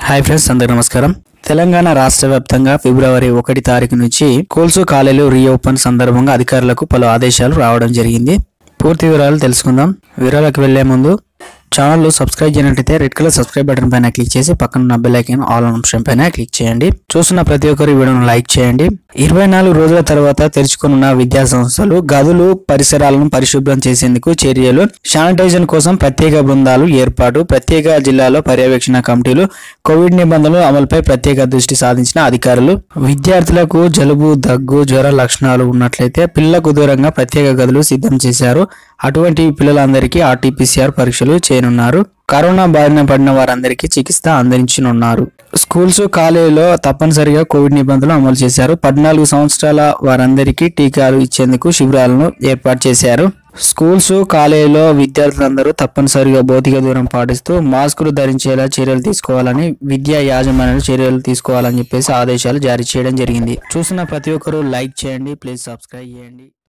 hi friends అందరికీ నమస్కారం తెలంగాణ రాష్ట్ర వ్యాప్తంగా ఫిబ్రవరి ఒకటి తారీఖు నుంచి స్కూల్స్ కాలేజీలు రీఓపెన్ సందర్భంగా అధికారులకు పలు ఆదేశాలు రావడం జరిగింది పూర్తి వివరాలు తెలుసుకుందాం వివరాలకు వెళ్లే ముందు ఛానల్ సబ్స్క్రైబ్ చేయనట్లయితే రెడ్ కలర్ సబ్స్క్రైబ్ బటన్ పైన క్లిక్ చేసి పక్కన ఉన్న బెల్ ఐకాన్ ఆల్ ఆప్షన్ పైన క్లిక్ చేయండి చూస్తున్న ప్రతి ఒక్కరు ఈ వీడియోను లైక్ చేయండి ఇరవై నాలుగు రోజుల తర్వాత తెరుచుకున్న విద్యా సంస్థలు గదులు పరిసరాలను పరిశుభ్రం చేసేందుకు చర్యలు శానిటైజేషన్ కోసం ప్రత్యేక బృందాలు ఏర్పాటు ప్రత్యేక జిల్లాలో పర్యవేక్షణ కమిటీలు కోవిడ్ నిబంధనలు అమలుపై ప్రత్యేక దృష్టి సాధించిన అధికారులు విద్యార్థులకు జలుబు దగ్గు జ్వర లక్షణాలు ఉన్నట్లయితే పిల్లలకు దూరంగా ప్రత్యేక గదులు సిద్ధం చేశారు అటువంటి పిల్లలందరికీ ఆర్టీపీసీఆర్ పరీక్షలు చేయనున్నారు కరోనా బారిన పడిన వారందరికీ చికిత్స అందించనున్నారు స్కూల్స్ కాలేజీలో తప్పనిసరిగా కోవిడ్ నిబంధనలు అమలు చేశారు పద్నాలుగు సంవత్సరాల వారందరికీ టీకాలు ఇచ్చేందుకు శిబిరాలను ఏర్పాటు చేశారు స్కూల్స్ కాలేజీలో విద్యార్థులందరూ తప్పనిసరిగా భౌతిక దూరం పాటిస్తూ మాస్కులు ధరించేలా చర్యలు తీసుకోవాలని విద్యా యాజమాన్యాలు చర్యలు తీసుకోవాలని చెప్పేసి ఆదేశాలు జారీ చేయడం జరిగింది చూసిన ప్రతి ఒక్కరూ లైక్ చేయండి ప్లీజ్ సబ్స్క్రైబ్ చేయండి